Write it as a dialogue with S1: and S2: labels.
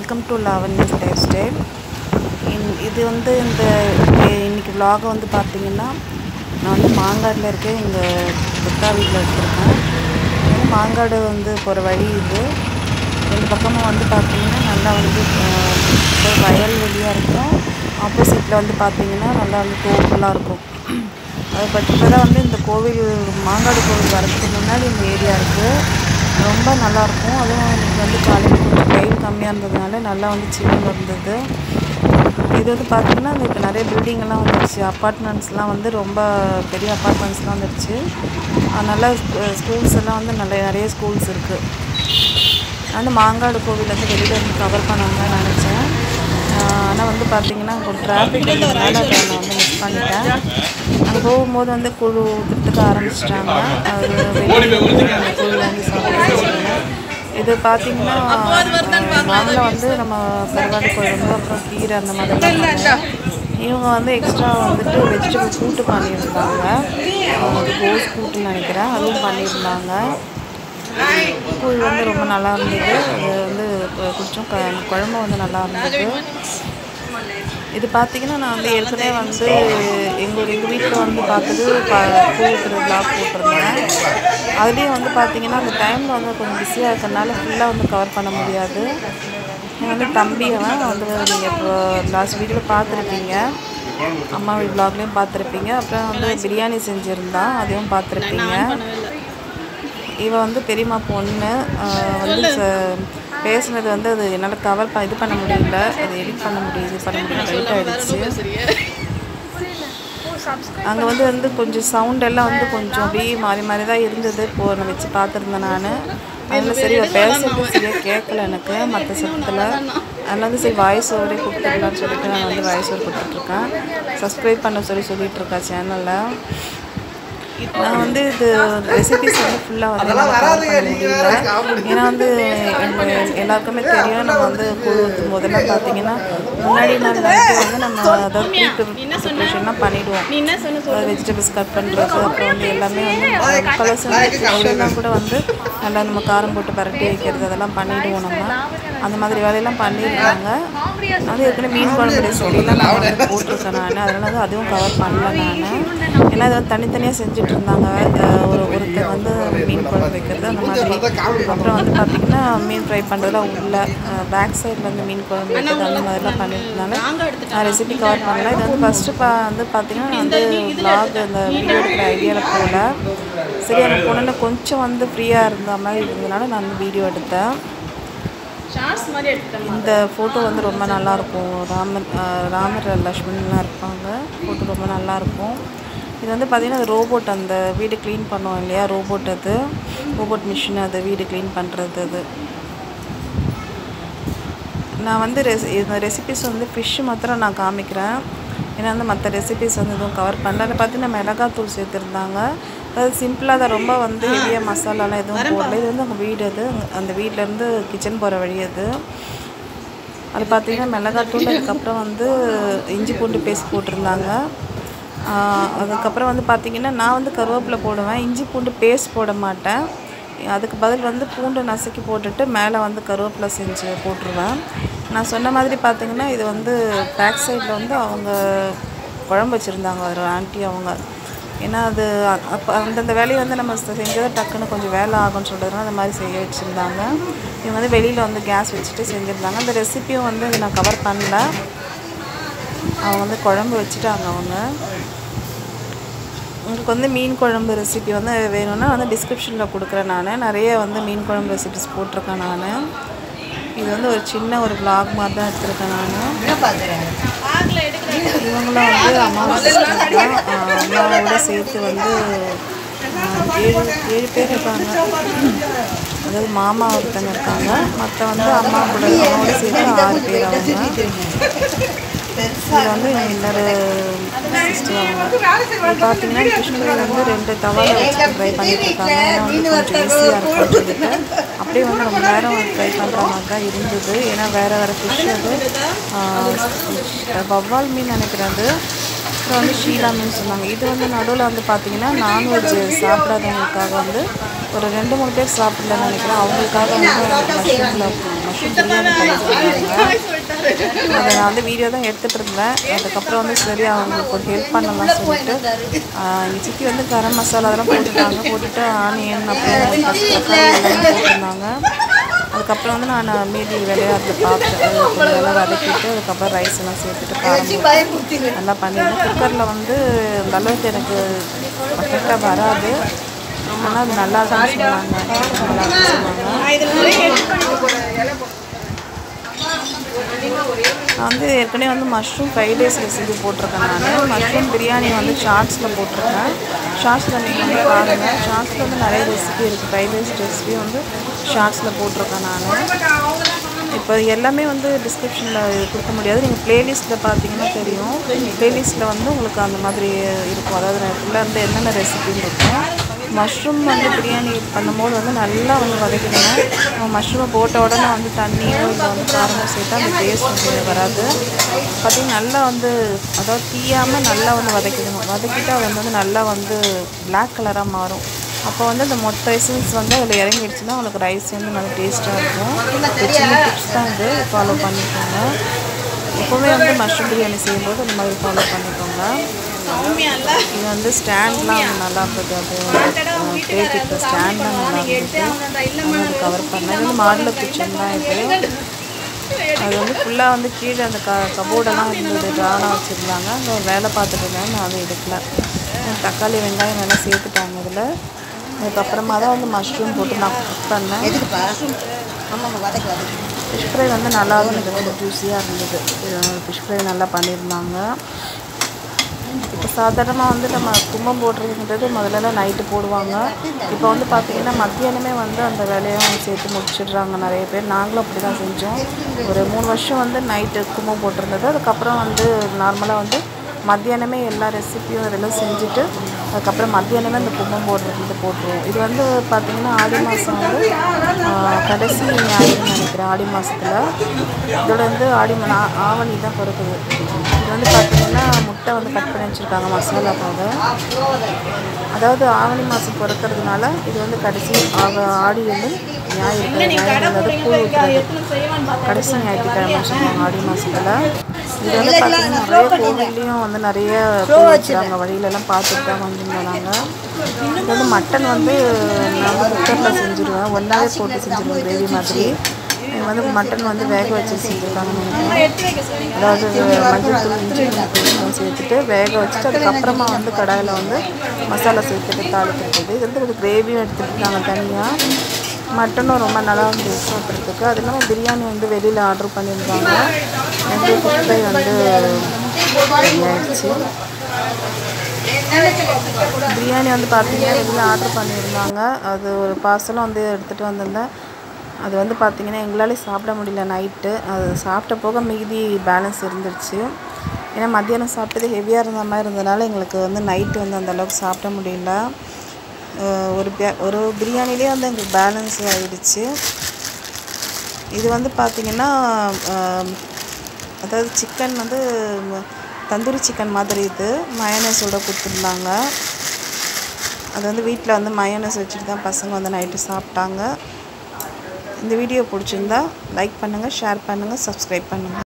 S1: welcome to Lavanya's lifestyle இது வந்து இந்த இ- இன்னைக்கு vlog வந்து பார்த்தீங்கன்னா நான் வந்து மாங்காடில் இருக்கேன் இங்கே துத்தா வீட்டில் எடுத்திருக்கேன் இது வந்து மாங்காடு வந்து போகிற வழி இது ரெண்டு பக்கமும் வந்து பார்த்தீங்கன்னா நல்லா வந்து அஹ், ஒரு வயல்வெளியாக இருக்கும் ஆப்போசிட்டில் வந்து பார்த்தீங்கன்னா நல்லா வந்து தோப்புலாம் இருக்கும் அது பட் இப்போ தான் வந்து இந்த கோவில் மாங்காடு கோவில் வரதுக்கு முன்னாடி இந்த ஏரியா இருக்குது ரொம்ப நல்லாயிருக்கும் அதுவும் எனக்கு வந்து காலையில் கொஞ்சம் வெயில் கம்மியாக இருந்ததுனால நல்லா வந்து சில்லுன்னு இருந்தது இது வந்து பார்த்திங்கன்னா இந்த இப்போ நிறைய building எல்லாம் வந்துருச்சு அப்பார்ட்மெண்ட்ஸ்லாம் வந்து ரொம்ப பெரிய அப்பார்ட்மெண்ட்ஸ்லாம் வந்துருச்சு அதனால் ஸ்கூல்ஸ் எல்லாம் வந்து நல்ல நிறைய ஸ்கூல்ஸ் இருக்குது நான் வந்து மாங்காடு கோவில் வந்து வெளியில் இருந்து கவர் பண்ணணும்னு தான் நினச்சேன் ஆனால் வந்து பார்த்தீங்கன்னா கொஞ்சம் டிராஃபிக் இருந்ததுனால அதை நான் வந்து மிஸ் பண்ணிட்டேன் அங்கே போகும்போது வந்து குழு ஊற்றுறதுக்கு ஆரம்பிச்சிட்டாங்க அது வெளியில் வந்து அந்த குழு வந்து சாப்பிட்டு இது பார்த்தீங்கன்னா நார்மலாக வந்து நம்ம கருவாடு குழம்பு அப்புறம் கீரை அந்த மாதிரிலாம் இவங்க வந்து எக்ஸ்ட்ரா வந்துட்டு வெஜிடபிள் கூட்டு பண்ணியிருந்தாங்க அது கோஸ் கூட்டுன்னு நினைக்கிறேன் அதுவும் பண்ணியிருந்தாங்க கூழ் வந்து ரொம்ப நல்லா இருந்தது அது வந்து கு- குடிச்சோம் க குழம்பு வந்து நல்லா இருந்தது இது பார்த்தீங்கன்னா நான் வந்து ஏற்கனவே வந்து எங்கள் எங்கள் வீட்டில் வந்து பார்த்தது ப கூழ் ஊற்றுற vlog போட்டிருந்தேன் அதுலேயும் வந்து பார்த்தீங்கன்னா அந்த டைமில் வந்து கொஞ்சம் பிஸியாக இருக்கிறதுனால ஃபுல்லாக வந்து கவர் பண்ண முடியாது என் வந்து தம்பி அவன் வந்து நீங்கள் இப்போ லாஸ்ட் வீடியோவில் பார்த்துருப்பீங்க அம்மா வீடு vlogலேயும் பார்த்துருப்பீங்க அப்புறம் வந்து பிரியாணி செஞ்சுருந்தான் அதையும் பார்த்துருப்பீங்க இவ வந்து பெரியம்மா பொண்ணு ஆஹ் வந்து ச- பேசுனது வந்து அது என்னால் கவர் பண்ண இது பண்ண முடியல அது எடிட் பண்ண முடியுது இது பண்ண முடியல ரைட் ஆகிடுச்சு அங்கே வந்து வந்து கொஞ்சம் சவுண்ட் எல்லாம் வந்து கொஞ்சம் அப்படியே மாறி மாறி தான் இருந்தது இப்போ நான் வச்சு பார்த்துருந்தேன் நான் அதில் சரி அவ பேசுறது சரியாக கேட்கல எனக்கு மற்ற சத்தத்தில் அதனால வந்து சரி வாய்ஸ் ஓவரே கொடுத்துடலான்னு சொல்லிட்டு நான் வந்து வாய்ஸ் ஓவர் கொடுத்துட்ருக்கேன் சப்ஸ்கிரைப் பண்ண சொல்லி சொல்லிட்டு இருக்கா சேனலில் நான் வந்து இது ரெசிபிஸ் வந்து ஃபுல்லாக வந்து என்னால் cover பண்ண முடியல ஏன்னா வந்து எங்க எல்லாருக்குமே தெரியும் நம்ம வந்து குழு ஊற்றும் போதெல்லாம் பார்த்தீங்கன்னா முன்னாடி நாள் நைட்டு வந்து நம்ம அதாவது ப்ரீ ப்ரிப்ரேஷன்லாம் பண்ணிவிடுவோம் வெஜிடபிள்ஸ் கட் பண்ணுறது அப்புறம் வந்து எல்லாமே வந்து கலர்ஸ் ஃபிஷ்ஷெல்லாம் கூட வந்து நல்லா நம்ம காரம் போட்டு பரட்டி வைக்கிறது அதெல்லாம் பண்ணிவிடுவோம் நம்ம அந்த மாதிரி வேலையெல்லாம் பண்ணியிருக்காங்க அது ஏற்கனவே மீன் குழம்பு ரெசிபிலாம் நான் வந்து போட்டிருக்கேன் நான் அதனால வந்து அதுவும் கவர் பண்ணல நான் ஏன்னா அது வந்து தனித்தனியாக செஞ்சுட்டு இருந்தாங்க அஹ் ஒரு ஒருத்தர் வந்து மீன் குழம்பு வைக்கிறது அந்த மாதிரி அப்புறம் வந்து பார்த்திங்கன்னா மீன் ஃப்ரை பண்ணுறதுலாம் உள்ள பேக் சைடில் வந்து மீன் குழம்பு வைக்கிறது அந்த மாதிரிலாம் பண்ணியிருந்தாங்க நான் ரெசிபி கவர் பண்ணல இது வந்து ஃபஸ்ட்டு பா வந்து பார்த்திங்கன்னா நான் வந்து vlog அந்த வீடியோ எடுக்கிற ஐடியாவில் போகல சரி எனக்கு பொண்ணுன்னு கொஞ்சம் வந்து ஃப்ரீயாக இருந்த மாதிரி இருந்ததுனால நான் வந்து வீடியோ எடுத்தேன்
S2: ஷார்ட்ஸ் மாதிரி எடுத்துட்டேன்
S1: இந்த ஃபோட்டோ வந்து ரொம்ப நல்லாயிருக்கும் ராமர் அஹ் ராமர் லக்ஷ்மணன்லாம் இருப்பாங்க ஃபோட்டோ ரொம்ப நல்லாயிருக்கும் இது வந்து பார்த்திங்கன்னா ரோபோட் அந்த வீடு க்ளீன் பண்ணுவோம் இல்லையா ரோபோட் அது ரோபோட் மிஷின் அது வீடு க்ளீன் பண்ணுறது அது நான் வந்து ரெசி இந்த ரெசிபிஸ் வந்து ஃபிஷ்ஷு மாத்திரம் நான் காமிக்கிறேன் ஏன்னா வந்து மற்ற ரெசிபிஸ் வந்து எதுவும் கவர் பண்ணல அதில் பார்த்தீங்கன்னா மிளகாத்தூள் சேர்த்துருந்தாங்க அது சிம்பிளாக தான் ரொம்ப வந்து ஹெவியாக மசாலாலாம் எதுவும் போடல இது வந்து அவங்க வீடு அது அங்க- அந்த வீட்டிலேருந்து கிச்சன் போகிற வழி அது அது பார்த்தீங்கன்னா மிளகாத்தூள் அதுக்கப்புறம் வந்து இஞ்சி பூண்டு பேஸ்ட் போட்டிருந்தாங்க ஆஹ் அதுக்கப்புறம் வந்து பார்த்தீங்கன்னா நான் வந்து கருவேப்பிலை போடுவேன் இஞ்சி பூண்டு பேஸ்ட் போட மாட்டேன் அதுக்கு பதில் வந்து பூண்டு நசுக்கி போட்டுட்டு மேலே வந்து கருவேப்பிலை செஞ்சு போட்டுருவேன் நான் சொன்ன மாதிரி பார்த்தீங்கன்னா இது வந்து பேக் சைடில் வந்து அவங்க குழம்பு வச்சுருந்தாங்க ஒரு ஆண்டி அவங்க ஏன்னா அது அ- அப்போ அந்தந்த வேலையை வந்து நம்ம செ- செஞ்சதை டக்குன்னு கொஞ்சம் வேலை ஆகும்னு சொல்கிறதுனால அந்த மாதிரி செய்ய வச்சுருந்தாங்க இவங்க வந்து வெளியில் வந்து கேஸ் வச்சுட்டு செஞ்சுருந்தாங்க அந்த ரெசிப்பியும் வந்து நான் கவர் பண்ணல அவங்க வந்து குழம்பு வச்சுட்டாங்க அவங்க உங்களுக்கு வந்து மீன் குழம்பு ரெசிபி வந்து வேணும்னா வந்து டிஸ்கிரிப்ஷனில் கொடுக்குறேன் நான் நிறைய வந்து மீன் குழம்பு ரெசிபிஸ் போட்டிருக்கேன் நான் இது வந்து ஒரு சின்ன ஒரு vlog மாதிரி தான் எடுத்திருக்கேன் நான் இவங்களாம் வந்து அம்மாவோட sister தான் ஆஹ் அம்மாவோட சேர்த்து வந்து ஆஹ் ஏழு ஏழு பேர் இருக்காங்க அதாவது மாமா ஒருத்தங்க இருக்காங்க மற்ற வந்து அம்மா கூட அம்மாவோட சேர்த்து ஆறு பேர் அவங்க இது வந்து இன்னொரு சிஸ்டர் அவங்க இது பார்த்தீங்கன்னா கிருஷ்ணகிரியில் வந்து ரெண்டு தவால வச்சு ட்ரை பண்ணிட்டு இருக்காங்க ஏன்னா வந்து கொஞ்சம் ஈஸியாக இருக்கும்னு சொல்லிட்டு அப்படியே வந்து ரொம்ப நேரம் ட்ரை பண்ணுற மாதிரி தான் இருந்தது ஏன்னா வேறு வேறு ஃபிஷ் அது ஆஹ் வவ்வால் மீன் நினைக்கிறேன் அது அப்புறம் வந்து ஷீலா மீன் சொன்னாங்க இது வந்து நடுவில் வந்து பார்த்தீங்கன்னா நான்வெஜ் சாப்பிடாதவங்களுக்காக வந்து ஒரு ரெண்டு மூணு பேர் சாப்பிடலன்னு நினைக்கிறேன் அவங்களுக்காக வந்து மஷ்ரூமில் மஷ்ரூம் பிரியாணி பண்ணியிருந்தாங்க அதை நான் வந்து வீடியோ தான் எடுத்துகிட்டு இருந்தேன் அதுக்கப்புறம் வந்து சரி அவங்களுக்கு ஒரு ஹெல்ப் பண்ணலாம் சொல்லிட்டு ஆஹ் எங்கள் சித்தி வந்து கரம் மசாலா அதெல்லாம் போட்டுட்டாங்க போட்டுட்டு ஆனியன் அப்புறம் பச்சை தக்காளி எல்லாமே போட்டிருந்தாங்க அதுக்கப்புறம் வந்து நான் மீதி வேலையை அதில் பார்த்து அது கொஞ்சம் நல்லா வதக்கிட்டு அதுக்கப்புறம் ரைஸ் எல்லாம் சேர்த்துட்டு காரம் போட்டு நல்லா பண்ணியிருந்தேன் குக்கரில் வந்து அந்த அளவுக்கு எனக்கு பர்ஃபெக்டாக வராது ஆனால் அது நல்லா இருக்குன்னு சொன்னாங்க நல்லா இருக்குன்னு சொன்னாங்க நான் வந்து ஏற்கனவே வந்து மஷ்ரூம் ஃப்ரைட் ரைஸ் ரெசிபி போட்டிருக்கேன் நான் மஷ்ரூம் பிரியாணி வந்து ஷார்ட்ஸில் போட்டிருக்கேன் ஷார்ட்ஸில் நீங்கள் வந்து பாருங்கள் ஷார்ட்ஸில் வந்து நிறைய ரெசிபி இருக்குது ஃப்ரைட் ரைஸ் ரெசிபி வந்து ஷார்ட்ஸில் போட்டிருக்கேன் நான் இப்போ எல்லாமே வந்து டிஸ்கிரிப்ஷனில் கொடுக்க முடியாது நீங்கள் ப்ளேலிஸ்ட்டில் பார்த்தீங்கன்னா தெரியும் ப்ளேலிஸ்ட்டில் வந்து உங்களுக்கு அந்த மாதிரி இருக்கும் அதாவது நான் ஃபுல்லாக இருந்து என்னென்ன ரெசிபின்னு இருக்கும் மஷ்ரூம் வந்து பிரியாணி பண்ணும்போது வந்து நல்லா வந்து வதக்கிடணும் மஷ்ரூமை போட்ட உடனே வந்து தண்ணியோ இல்லை வந்து காரமோ சேர்த்தா அந்த டேஸ்ட் வந்து வராது பார்த்திங்கன்னா நல்லா வந்து அதாவது தீயாமல் நல்லா வந்து வதக்கிடணும் வதக்கிட்டு அது வந்து நல்லா வந்து பிளாக் கலராக மாறும் அப்போ வந்து அந்த மொத்த எசன்ஸ் வந்து அதில் இறங்கிடுச்சுன்னா உங்களுக்கு ரைஸ் வந்து நல்லா டேஸ்ட்டாக இருக்கும் ஒரு சின்ன டிப்ஸ் தான் இது ஃபாலோ பண்ணிக்கோங்க எப்போவுமே வந்து மஷ்ரூம் பிரியாணி செய்யும்போது அந்த மாதிரி ஃபாலோ பண்ணிக்கோங்க இது வந்து ஸ்டாண்ட்லாம் வந்து நல்லா இருந்தது அது பிளேட்டுக்கு ஸ்டாண்ட்லாம் நல்லா இருந்தது அது கவர் பண்ணேன் இது வந்து மாடலர் கிச்சன் தான் இது அது வந்து ஃபுல்லாக வந்து கீழே அந்த க கபோர்டெல்லாம் இருந்தது ட்ரானாக வச்சுருந்தாங்க அங்கே வேலை பார்த்துட்டு இருந்தேன் நான் அதை எடுக்கல தக்காளி வெங்காயம் எல்லாம் சேர்த்துட்டாங்க இதில் அதுக்கப்புறமா தான் வந்து மஷ்ரூம் போட்டு நான் குக் பண்ணேன்
S3: எதுக்குப்பா ஆமாம் வதக்கு வதக்கு
S1: ஃபிஷ் ஃப்ரை வந்து நல்லா இருந்தது ரொம்ப ஜூஸியாக இருந்தது ஃபிஷ் ஃப்ரை நல்லா பண்ணியிருந்தாங்க இப்போ சாதாரணமாக வந்து நம்ம கும்பம் போடுறதுன்றது முதல்லலாம் நைட்டு போடுவாங்க இப்போ வந்து பார்த்திங்கன்னா மத்தியானமே வந்து அந்த வேலையும் சேர்த்து முடிச்சிடுறாங்க நிறைய பேர் நாங்களும் அப்படி தான் செஞ்சோம் ஒரு மூணு வருஷம் வந்து நைட்டு கும்பம் போட்டிருந்தது அதுக்கப்புறம் வந்து நார்மலாக வந்து மத்தியானமே எல்லா ரெசிப்பியும் இதெல்லாம் செஞ்சுட்டு அதுக்கப்புறம் மத்தியானமே அந்த கும்பம் போடுறது போட்டுருவோம் இது வந்து பார்த்திங்கன்னா ஆடி மாதம் வந்து ஆஹ், கடைசி ஞாயிறுன்னு நினைக்கிறேன் ஆடி மாதத்தில் இதோட வந்து ஆடி மா- ஆ- ஆவணி தான் பிறக்குது இது வந்து பார்த்திங்கன்னா முட்டை வந்து கட் பண்ணி வச்சுருக்காங்க மசாலாக்காக அதாவது ஆவணி மாதம் பிறக்கிறதுனால இது வந்து கடைசி ஆக ஆடி வந்து ஞாயிறு ஞாயிறு வந்து கூழ் ஊற்றுறது கடைசி ஞாயிற்றுக்கிழமை சொல்லுவாங்க ஆடி மாதத்தில் இது வந்து பார்த்தீங்கன்னா நிறைய கோவில்லையும் வந்து நிறைய பூ வச்சுருக்காங்க வழியிலலாம் பார்த்துட்டு தான் வந்துருந்தோம் நாங்கள் இது வந்து மட்டன் வந்து நான் வந்து குக்கரில் செஞ்சுருவேன் ஒன்றாவே போட்டு செஞ்சுருவேன் கிரேவி மாதிரி இது வந்து மட்டன் வந்து வேக வச்சு செஞ்சுருக்காங்கன்னு நினைக்கிறேன் அதாவது மஞ்சள் தூள் இஞ்சி பூண்டு சேர்த்துட்டு வேக வச்சுட்டு அதுக்கப்புறமா வந்து கடாயில் வந்து மசாலா சேர்த்துட்டு தாளிக்கிறது இது வந்து ஒரு கிரேவியும் எடுத்துக்கிட்டாங்க தனியாக மட்டனும் ரொம்ப நல்லா இருந்துச்சு சாப்பிட்றதுக்கு அது இல்லாமல் பிரியாணி வந்து வெளியில் ஆர்டர் பண்ணியிருந்தாங்க எங்களுக்கு ஃபிஷ் ஃப்ரை வந்து ready ஆயிடுச்சு பிரியாணி வந்து பார்த்தீங்கன்னா வெளியில் ஆர்டர் பண்ணியிருந்தாங்க அது ஒரு பார்சலும் வந்து எடுத்துகிட்டு வந்திருந்தேன் அது வந்து பார்த்திங்கன்னா எங்களாலே சாப்பிட முடியல நைட்டு அது சாப்பிட்ட போக மீதி பேலன்ஸ் இருந்துருச்சு ஏன்னா மத்தியானம் சாப்பிட்டது ஹெவியாக இருந்த மாதிரி இருந்ததுனால எங்களுக்கு வந்து நைட்டு வந்து அந்த அளவுக்கு சாப்பிட முடியல அஹ் ஒரு பே- ஒரு பிரியாணிலே வந்து எங்களுக்கு பேலன்ஸ் ஆயிடுச்சு இது வந்து பார்த்திங்கன்னா ஆம், அதாவது சிக்கன் வந்து ம- தந்தூரி சிக்கன் மாதிரி இது மயனஸோட கொடுத்துருந்தாங்க அது வந்து வீட்டில் வந்து மயனஸ் வச்சுட்டு தான் பசங்க வந்து நைட்டு சாப்பிட்டாங்க இந்த வீடியோ பிடிச்சிருந்தா லைக் பண்ணுங்கள் ஷேர் பண்ணுங்கள் சப்ஸ்கிரைப் பண்ணுங்கள்